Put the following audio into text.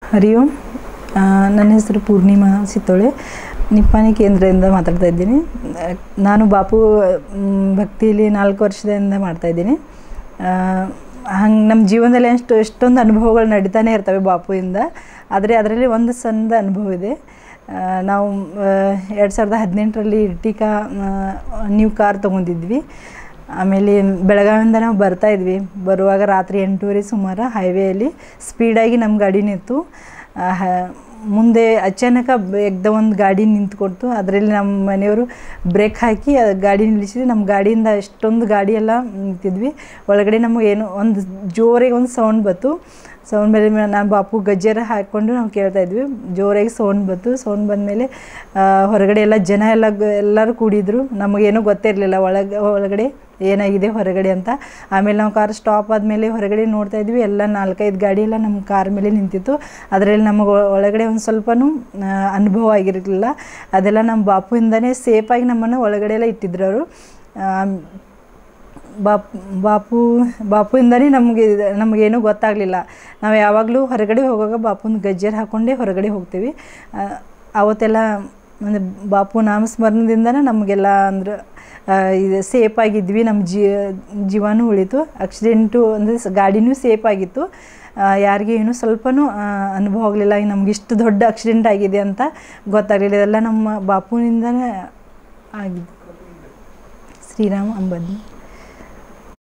ಹರಿ ಓಂ ಆ, ನನ್ನ ಹೆಸರು ಪೂರ್ಣಿಮಾ ಸಿತ್ತೋಳೆ ನಿಪ್ಪಾಣಿ ಕೇಂದ್ರದಿಂದ ಮಾತಾಡ್ತಾ ಇದ್ದೀನಿ ಆ, ನಾನು ಬಾಪು ಮ್, ಭಕ್ತಿಯಲ್ಲಿ ನಾಲ್ಕು ವರ್ಷದಿಂದ ಮಾಡ್ತಾಯಿದ್ದೀನಿ ಹಂಗೆ ನಮ್ಮ ಜೀವನದಲ್ಲಿ ಎಷ್ಟು ಎಷ್ಟೊಂದು ಅನುಭವಗಳು ನಡೀತಾನೆ ಇರ್ತವೆ ಬಾಪುವಿಂದ ಆದರೆ ಅದರಲ್ಲಿ ಒಂದು ಸಣ್ಣ ಅನುಭವ ಇದೆ ಆ, ನಾವು ಎರಡು ಸಾವಿರದ ಹದಿನೆಂಟರಲ್ಲಿ ಇರ್ಟಿಕಾ ನ್ಯೂ ಕಾರ್ ತೊಗೊಂಡಿದ್ವಿ ಆಮೇಲೆ ಬೆಳಗಾವಿಯಿಂದ ನಾವು ಬರ್ತಾ ಇದ್ವಿ ಬರುವಾಗ ರಾತ್ರಿ ಎಂಟೂವರೆ ಸುಮಾರು ಹೈವೇಯಲ್ಲಿ ಸ್ಪೀಡಾಗಿ ನಮ್ಮ ಗಾಡಿ ನಿಂತು ಆ, ಹ- ಮುಂದೆ ಅಚಾನಕ ಎಗ್ದ ಒಂದು ಗಾಡಿ ನಿಂತ್ಕೊಡ್ತು ಅದರಲ್ಲಿ ನಮ್ಮ ಮನೆಯವರು ಬ್ರೇಕ್ ಹಾಕಿ ಆ ಗಾಡಿ ನಿಲ್ಲಿಸಿದ್ವಿ ನಮ್ಮ ಗಾಡಿಯಿಂದ ಎಷ್ಟೊಂದು ಗಾಡಿ ಎಲ್ಲ ನಿಂತಿದ್ವಿ ಒಳಗಡೆ ನಮಗೇನು ಒಂದು ಜೋರಿಗೆ ಒಂದು ಸೌಂಡ್ ಬಂತು ಸೌಂಡ್ ಮೇಲೆ ನಾನು ಬಾಪು ಗಜ್ಜರ ಹಾಕ್ಕೊಂಡು ನಾವು ಕೇಳ್ತಾ ಇದ್ವಿ ಜೋರಾಗಿ ಸೌಂಡ್ ಬಂತು ಸೌಂಡ್ ಬಂದಮೇಲೆ ಹೊರಗಡೆ ಎಲ್ಲ ಜನ ಎಲ್ಲ ಗ- ಎಲ್ಲರೂ ಕೂಡಿದ್ರು ನಮಗೇನೂ ಗೊತ್ತಿರಲಿಲ್ಲ ಒಳಗೆ ಒಳಗಡೆ ಏನಾಗಿದೆ ಹೊರಗಡೆ ಅಂತ ಆಮೇಲೆ ನಾವು ಕಾರ್ ಸ್ಟಾಪ್ ಆದಮೇಲೆ ಹೊರಗಡೆ ನೋಡ್ತಾ ಇದ್ವಿ ಎಲ್ಲ ನಾಲ್ಕೈದು ಗಾಡಿ ಎಲ್ಲ ನಮ್ಮ ಕಾರ್ ಮೇಲೆ ನಿಂತಿತ್ತು ಅದರಲ್ಲಿ ನಮಗೆ ಒಳಗಡೆ ಒಂದು ಸ್ವಲ್ಪನೂ ಆ, ಅನುಭವ ಆಗಿರಲಿಲ್ಲ ಅದೆಲ್ಲ ನಮ್ಮ ಬಾಪುಯಿಂದನೇ ಸೇಫಾಗಿ ನಮ್ಮನ್ನು ಒಳಗಡೆ ಎಲ್ಲ ಇಟ್ಟಿದ್ರು ಅವರು ಬಾಪ್ ಬಾಪು ಬಾಪುಯಿಂದನೇ ನಮಗೆ ಇದು- ನಮಗೇನೂ ಗೊತ್ತಾಗಲಿಲ್ಲ ನಾವು ಯಾವಾಗಲೂ ಹೊರಗಡೆ ಹೋಗುವಾಗ ಬಾಪುನ ಗಜ್ಜರ್ ಹಾಕ್ಕೊಂಡೇ ಹೊರಗಡೆ ಹೋಗ್ತೀವಿ ಆ, ಅವತ್ತೆಲ್ಲ ಅಂದರೆ ಬಾಪು ನಾಮಸ್ಮರಣದಿಂದನೇ ನಮಗೆಲ್ಲ ಅಂದ್ರೆ ಆ, ಇದು ಸೇಫ್ ಆಗಿದ್ವಿ ನಮ್ಮ ಜೀ ಜೀವನೂ ಉಳಿತು ಆಕ್ಸಿಡೆಂಟು ಅಂದರೆ ಸ- ಗಾಡಿನೂ ಸೇಫ್ ಆಗಿತ್ತು ಆ, ಯಾರಿಗೆ ಏನೂ ಸ್ವಲ್ಪನೂ ಆ, ಅನುಭವ ಆಗಲಿಲ್ಲ ನಮ್ಗೆ ಇಷ್ಟು ದೊಡ್ಡ ಆಕ್ಸಿಡೆಂಟ್ ಆಗಿದೆ ಅಂತ ಗೊತ್ತಾಗಲಿಲ್ಲ ಇದೆಲ್ಲ ನಮ್ಮ ಬಾಪುನಿಂದನೇ ಆಗಿದ್ದು ಶ್ರೀರಾಮ್ ಅಂಬದ್ನಿ